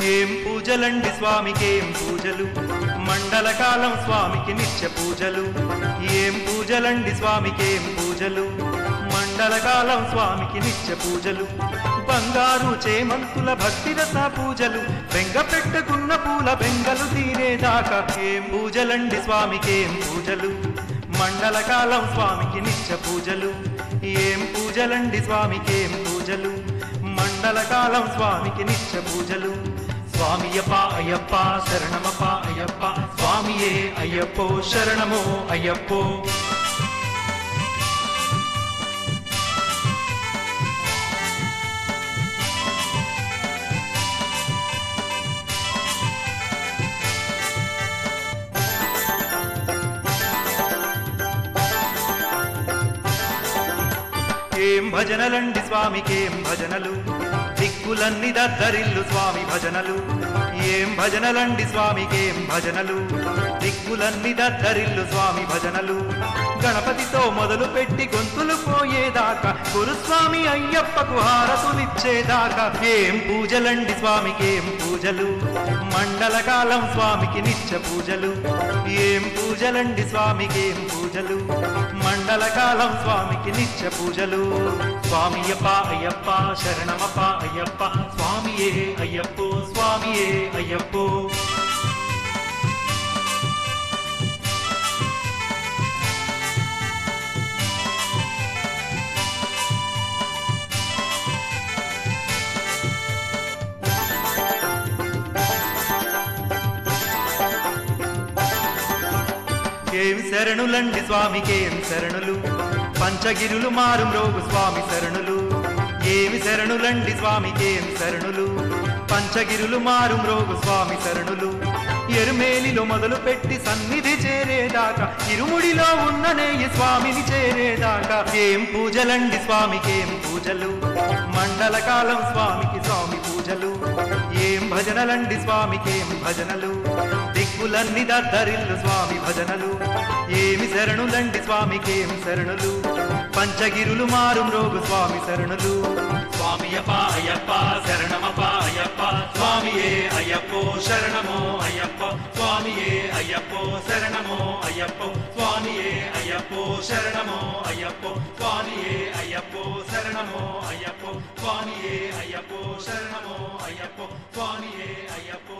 ఏం పూజలండి స్వామికేం పూజలు మండలకాలం స్వామికి నిత్య పూజలు ఏం పూజలండి స్వామికేం పూజలు మండలకాలం స్వామికి నిత్య పూజలు బంగారు చేమంతుల భక్తిరత పూజలు బెంగ పెట్టుకున్న పూల బెంగలు తీరేదాకా ఏం పూజలండి స్వామికేం పూజలు మండలకాలం స్వామికి నిత్య పూజలు ఏం పూజలండి స్వామికేం పూజలు మండలకాలం స్వామికి నిత్య పూజలు స్వామియప్ప అయ్యప్ప శరణమప్ప అయ్యప్ప స్వామియే అయ్యప్పో శరణమో అయ్యప్పో ఏం భజనలండి స్వామికేం భజనలు దిక్కులన్నీ దద్దరిల్లు స్వామి భజనలు ఏం భజనలండి స్వామికేం భజనలు దిక్కులన్నీ దద్దరిల్లు స్వామి భజనలు గణపతితో మొదలు పెట్టి గొంతులు పోయేదాకా గురుస్వామి అయ్యప్పకు హారతులిచ్చేదాకా ఏం పూజలండి స్వామికేం పూజలు మండలకాలం స్వామికి నిత్య పూజలు ఏం పూజలండి స్వామికేం పూజలు మండలకాలం స్వామికి నిత్య పూజలు స్వామియప్ప అయ్యప్ప శరణమప్ప అయ్యప్ప స్వామియే అయ్యప్పో స్వామియే అయ్యప్పో ఏం శరణులండి స్వామికేం శరణులు పంచగిరులు మారు మ్రోగు స్వామి శరణులు ఏమి శరణులండి స్వామికేం శరణులు పంచగిరులు మారు మ్రోగు స్వామి శరణులు ఎరుమేలిలో మొదలు పెట్టి సన్నిధి చేరేదాకా ఇరుముడిలో ఉన్ననే ఈ స్వామిని చేరేదాకా ఏం పూజలండి స్వామికేం పూజలు మండలకాలం స్వామికి స్వామి పూజలు ఏం భజనలండి స్వామికేం భజనలు దిక్కులన్నీ దద్దరిల్లు స్వామి భజనలు ఏమి శరణులండి స్వామికేం శరణులు పంచగిరులు మారు మ్రోగు స్వామి శరణులు స్వామియప్ప అయ్యప్ప శరణమప్ప అయ్యప్ప స్వామియే అయ్యప్పో శరణమో అయ్యప్ప స్వామియే అయ్యప్పో శరణమో అయ్యప్పో స్వామియే అయ్యప్పో శరణమో అయ్యప్పో స్వామియే అయ్యప్పో శరణమో అయ్యప్పో స్వామియే అయ్యప్పో శరణమో అయ్యప్పో స్వామియే అయ్యప్పో